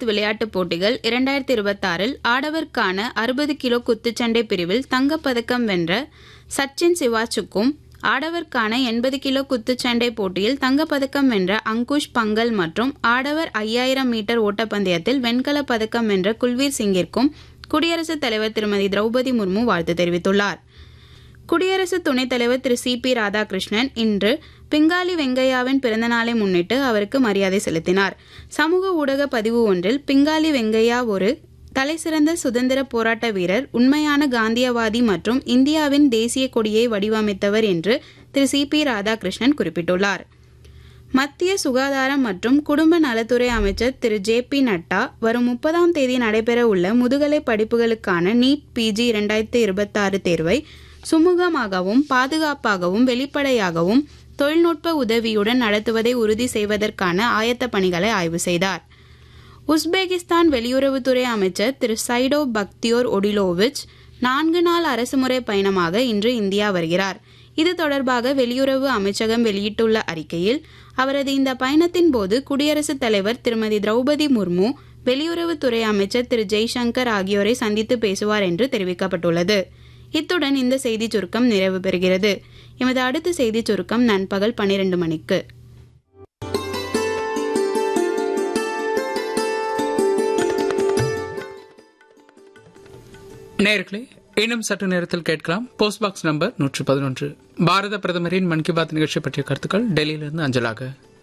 Commonwealth விளையாட்டுப் போட்டிகள் இரண்டாயிரத்தி இருபத்தாறில் ஆடவருக்கான அறுபது கிலோ குத்துச்சண்டை பிரிவில் தங்கப்பதக்கம் வென்ற சச்சின் சிவாச்சுக்கும் ஆடவருக்கான எண்பது கிலோ குத்துச்சண்டை போட்டியில் தங்கப்பதக்கம் வென்ற அங்குஷ் பங்கல் மற்றும் ஆடவர் ஐயாயிரம் மீட்டர் ஓட்டப்பந்தயத்தில் வெண்கலப் பதக்கம் வென்ற குல்வீர் சிங்கிற்கும் குடியரசுத் தலைவர் திருமதி திரௌபதி முர்மு வாழ்த்து தெரிவித்துள்ளார் குடியரசு துணைத் தலைவர் திரு சி பி ராதாகிருஷ்ணன் இன்று பிங்காலி வெங்கையாவின் பிறந்தநாளை முன்னிட்டு அவருக்கு மரியாதை செலுத்தினார் சமூக ஊடக பதிவு ஒன்றில் பிங்காலி வெங்கையா ஒரு தலைசிறந்த சுதந்திர போராட்ட வீரர் உண்மையான காந்தியவாதி மற்றும் இந்தியாவின் தேசிய கொடியை வடிவமைத்தவர் என்று திரு சி பி ராதாகிருஷ்ணன் குறிப்பிட்டுள்ளார் மத்திய சுகாதாரம் மற்றும் குடும்ப நலத்துறை அமைச்சர் திரு ஜே பி நட்டா வரும் முப்பதாம் தேதி நடைபெற உள்ள முதுகலை படிப்புகளுக்கான நீட் பிஜி இரண்டாயிரத்தி இருபத்தாறு தேர்வை சுமூகமாகவும் பாதுகாப்பாகவும் வெளிப்படையாகவும் தொழில்நுட்ப உதவியுடன் நடத்துவதை உறுதி செய்வதற்கான ஆயத்த பணிகளை ஆய்வு செய்தார் உஸ்பெகிஸ்தான் வெளியுறவுத்துறை அமைச்சர் திரு சைடோ பக்தியோர் ஒடிலோவிச் நான்கு நாள் அரசுமுறை பயணமாக இன்று இந்தியா வருகிறார் இது தொடர்பாக வெளியுறவு அமைச்சகம் வெளியிட்டுள்ள அறிக்கையில் அவரது இந்த பயணத்தின் போது குடியரசுத் தலைவர் திருமதி திரௌபதி முர்மு வெளியுறவுத்துறை அமைச்சர் திரு ஜெய்சங்கர் ஆகியோரை சந்தித்து பேசுவார் என்று தெரிவிக்கப்பட்டுள்ளது இத்துடன் இந்த செய்திச் சுருக்கம் நிறைவு பெறுகிறது எமது அடுத்த செய்திச் சுருக்கம் நண்பகல் பன்னிரண்டு மணிக்கு நேர்களே இன்னும் சற்று நேரத்தில் கேட்கலாம் போஸ்ட் பாக்ஸ் நம்பர் நூற்று பதினொன்று பாரத பிரதமரின் மன் கி பாத் நிகழ்ச்சி பற்றிய கருத்துக்கள் டெல்லியிலிருந்து அஞ்சலாக